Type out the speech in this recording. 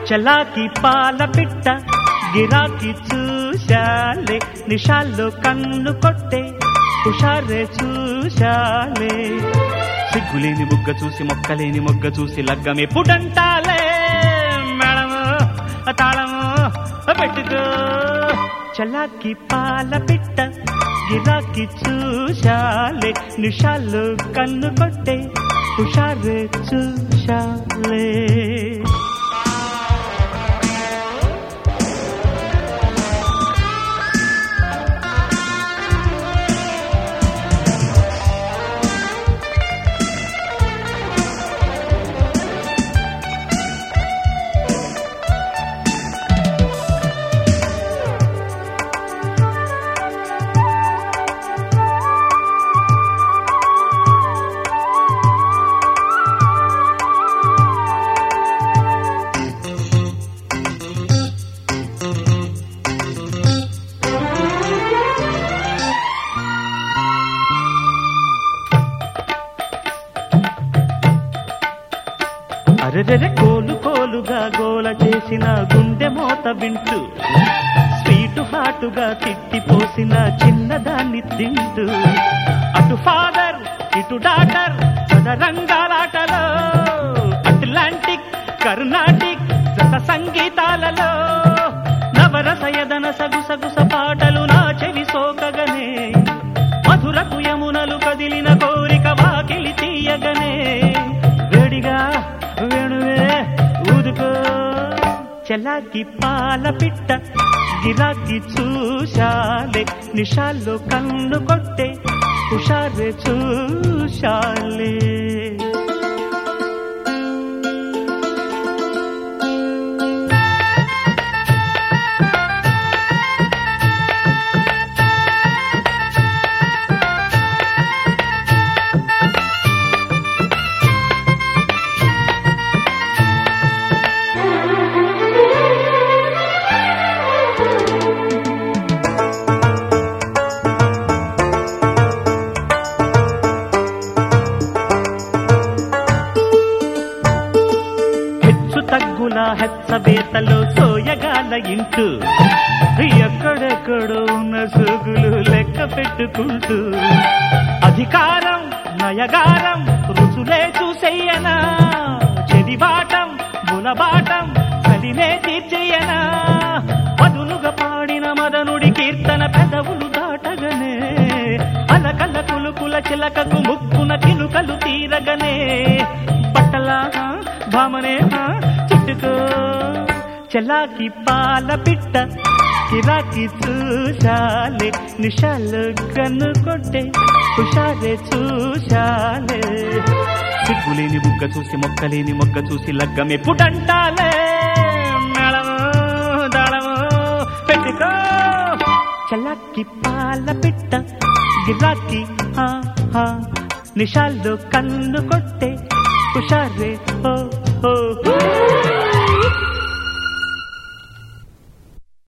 చలాకి పాల పిట్ట గిరాకి చూశాలే నిషాల్లో కన్ను కొట్టే హుషారే చూశాలే సిగ్గులేని బుగ్గ చూసి మొక్కలేని మొగ్గ చూసి లగ్గమే పుటంటాలే మేడము తాళము పెట్టుకో చలాకి పాల పిట్ట గిరాకి చూశాలే నిషాల్లో కన్ను కొట్టే హుషారే చూశాలే అరెరెరె కోలు కోలుగా గోల చేసిన గుండె మోత వింటూ స్వీటు హాటుగా తిట్టిపోసిన చిన్నదాన్ని తింటూ అటు ఫాదర్ ఇటు డాటర్ రంగాలాటలో అట్లాంటిక్ కర్ణాటిక్ రస సంగీతాలలో నవరసయదన సగుసగుస పాటలు నా చెవి సోకగనే మధురకు యమునలు కదిలిన కోరిక వాకిలి తీయగనే వేడిగా వేణువే ఊదుకో చలాకి పాల పిట్ట గిరాకి చూశాలే నిషాల్లో కన్ను కొట్టే హుషారే చూశాలే హెచ్చు తగ్గుల హెచ్చబేతలో సోయగాల ఇంటూ ఎక్కడెక్కడో ఉన్న సోగులు లెక్క పెట్టుకుంటూ అధికారం నయగారం రుచులే చూసెయ్యనా చెడిబాటం గుణబాటం కలినే తీర్చెయ్యనా మధునుగా పాడిన మదనుడి కీర్తన పెదవులు దాటగనే అలకల కులుకుల చిలకకు ముక్కున చిలుకలు తీరగనే బట్టలా భామనే చుట్టుకో చలాకి పాల పిట్ట కిరాకి చూశాలే నిషాలు కన్ను కొట్టే హుషారే చూశాలే సిగ్గులేని బుగ్గ చూసి మొక్కలేని మొగ్గ చూసి లగ్గమే పుటంటాలే మేళము దాళము పెట్టుకో చలాకి పాల పిట్ట గిరాకి హా హా నిషాల్లో కన్ను కొట్టే హుషారే హో హో హో